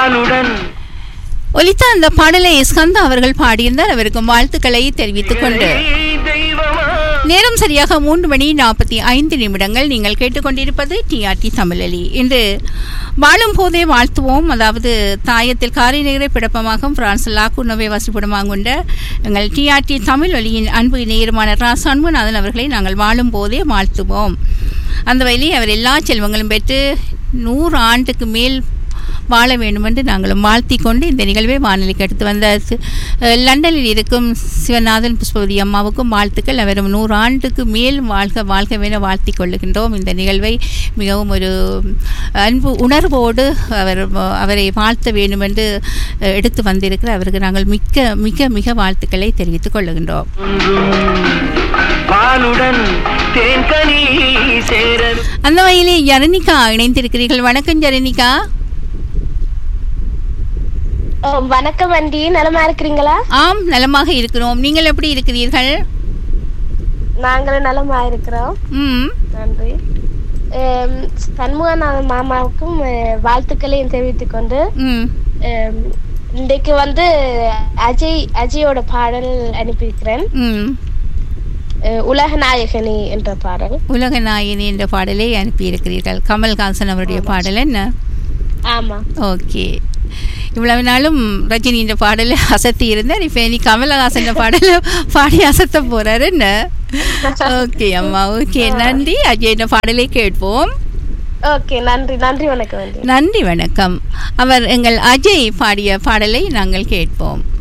பாலுடன் ஒலித்த அந்த பாடலை ஸ்கந்தா அவர்கள் பாடியிருந்தார் அவருக்கு வாழ்த்துக்களை தெரிவித்துக் கொண்டு தெய்வமா நேரம் சரியாக மூன்று மணி நாற்பத்தி ஐந்து நிமிடங்கள் நீங்கள் கேட்டுக்கொண்டிருப்பது டிஆர்டி தமிழலி இன்று வாழும் போதே வாழ்த்துவோம் அதாவது தாயத்தில் காரை நேரை பிடப்பமாகும் பிரான்ஸ் லாக்குனவை வசிப்பிடமாக கொண்ட எங்கள் டிஆர்டி தமிழ் ஒலியின் அன்பு நேருமான ரா சண்முகநாதன் அவர்களை நாங்கள் வாழும் போதே வாழ்த்துவோம் அந்த வழியில் அவர் எல்லா செல்வங்களும் பெற்று நூறு ஆண்டுக்கு மேல் வாழ வேண்டும் என்று நாங்களும் வாழ்த்திக் கொண்டு இந்த நிகழ்வை வானொலிக்கு எடுத்து வந்த அஹ், லண்டனில் இருக்கும் சிவநாதன் புஷ்பவதி அம்மாவுக்கும் வாழ்த்துக்கள் அவரும் நூறு ஆண்டுக்கு மேல் வாழ்க வாழ்கவென வாழ்த்திக் கொள்ளுகின்றோம் இந்த நிகழ்வை மிகவும் ஒரு அன்பு உணர்வோடு அவர் அவரை வாழ்த்த வேண்டும் என்று அஹ், எடுத்து வந்திருக்கிற அவருக்கு நாங்கள் மிக்க மிக மிக வாழ்த்துக்களை தெரிவித்துக் கொள்ளுகின்றோம் ஒன்றும் பாலுடன் தேன்கனி சேரல் அந்த வகையிலே ஜனனிகா இணைந்திருக்கிறீர்கள் வணக்கம் ஜனனிகா ஓ, வணக்கம் ஆண்டி நலமா இருக்கிறீங்களா ஆம் நலமாக இருக்கிறோம் நீங்கள் எப்படி இருக்கிறீர்கள் நாங்களும் நலமா இருக்கிறோம் ம் நன்றி ஆம், சண்முகநாதன் மாமாவுக்கும் அஹ், வாழ்த்துக்களையும் தெரிவித்துக் கொண்டு ம் ஆம், இன்றைக்கு வந்து அஜய் அஜயோட பாடல் அனுப்பியிருக்கிறேன் ம் அஹ், உலக நாயகனி என்ற பாடல் உலக நாயகி என்ற பாடலை அனுப்பியிருக்கிறீர்கள் கமல்ஹாசன் அவருடைய பாடல் என்ன ஆமா ஓகே இவ்வளவு நாளும் ரஜினி என்ற பாடலை அசத்தி இருந்தார் இப்போ நீ கமலஹாசன் பாடலை பாடி அசத்த போறாரு என்ன ஓகே அம்மா ஓகே நன்றி அஜய் என்ற பாடலை கேட்போம் ஓகே நன்றி நன்றி வணக்கம் ஆண்டி நன்றி வணக்கம் அவர் எங்கள் அஜய் பாடிய பாடலை நாங்கள் கேட்போம்